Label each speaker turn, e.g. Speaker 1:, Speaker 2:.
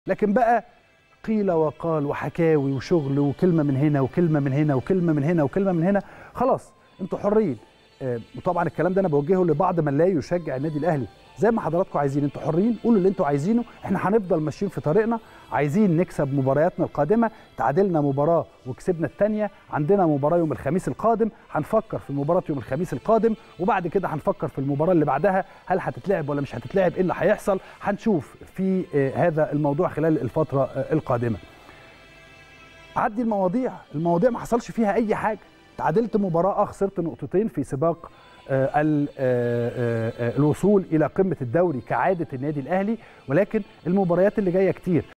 Speaker 1: لكن بقى قيل وقال وحكاوي وشغل وكلمه من هنا وكلمه من هنا وكلمه من هنا وكلمه من هنا خلاص انتوا حرين آه، وطبعا الكلام ده انا بوجهه لبعض من لا يشجع النادي الاهلي زي ما حضراتكم عايزين انتوا حرين قولوا اللي انتوا عايزينه احنا هنفضل ماشيين في طريقنا عايزين نكسب مبارياتنا القادمه تعادلنا مباراه وكسبنا الثانيه عندنا مباراه يوم الخميس القادم هنفكر في مباراه يوم الخميس القادم وبعد كده هنفكر في المباراه اللي بعدها هل هتتلعب ولا مش هتتلعب ايه اللي هيحصل هنشوف في آه، هذا الموضوع خلال الفتره آه، القادمه عدي المواضيع المواضيع ما حصلش فيها اي حاجه تعادلت مباراه اه خسرت نقطتين في سباق آه، ال- آه، آه، آه، الوصول الى قمه الدوري كعاده النادي الاهلي ولكن المباريات اللي جايه كتير